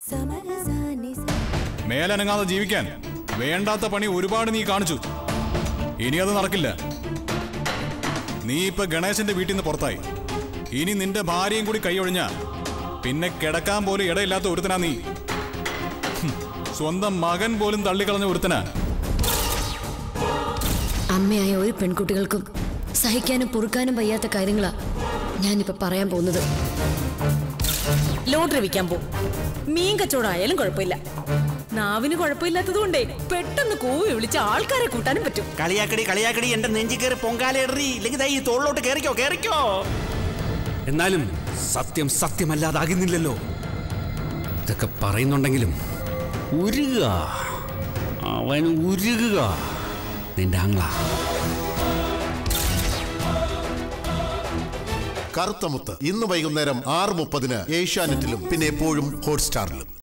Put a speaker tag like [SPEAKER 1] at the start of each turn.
[SPEAKER 1] മേലനങ്ങാതെ ജീവിക്കാൻ വേണ്ടാത്ത പണി ഒരുപാട് നീ കാണിച്ചു ഇനി അത് നടക്കില്ല നീ ഇപ്പൊ ഗണേശന്റെ വീട്ടിൽ നിന്ന് പുറത്തായി ഇനി നിന്റെ ഭാര്യയും കൂടി കൈയൊഴിഞ്ഞ പിന്നെ കിടക്കാൻ പോലും ഇടയില്ലാത്ത ഒരുത്തനാ നീ ഹും, സ്വന്തം മകൻ പോലും തള്ളിക്കളഞ്ഞ ഒരുത്തനാ
[SPEAKER 2] അമ്മയായ ഒരു പെൺകുട്ടികൾക്കും സഹിക്കാനും പൊറുക്കാനും വയ്യാത്ത കാര്യങ്ങളാ ഞാനിപ്പോ പറയാൻ പോകുന്നത്
[SPEAKER 3] ലോട്ടറി വിൽക്കാൻ പോ മീൻ കച്ചവടം ആയാലും കുഴപ്പമില്ല നാവിന് കുഴപ്പമില്ലാത്തതുകൊണ്ടേ പെട്ടെന്ന് കൂവി വിളിച്ച് ആൾക്കാരെ കൂട്ടാനും പറ്റും
[SPEAKER 4] കളിയാക്കടി കളിയാക്കടി എന്റെ നെഞ്ചി കയറി പൊങ്കാലയിടറി ഇല്ലെങ്കിൽ ദാ ഈ തോളിലോട്ട് കയറിക്കോ കയറിക്കോ എന്നാലും സത്യം സത്യമല്ലാതാകുന്നില്ലല്ലോ ഇതൊക്കെ പറയുന്നുണ്ടെങ്കിലും ഉരുക അവൻ ഉരുക നിന്റെ ആങ്ങള
[SPEAKER 5] കറുത്തമുത്ത് ഇന്ന് വൈകുന്നേരം ആറ് മുപ്പതിന് ഏഷ്യാനെറ്റിലും പിന്നെ എപ്പോഴും ഹോട്ട്സ്റ്റാറിലും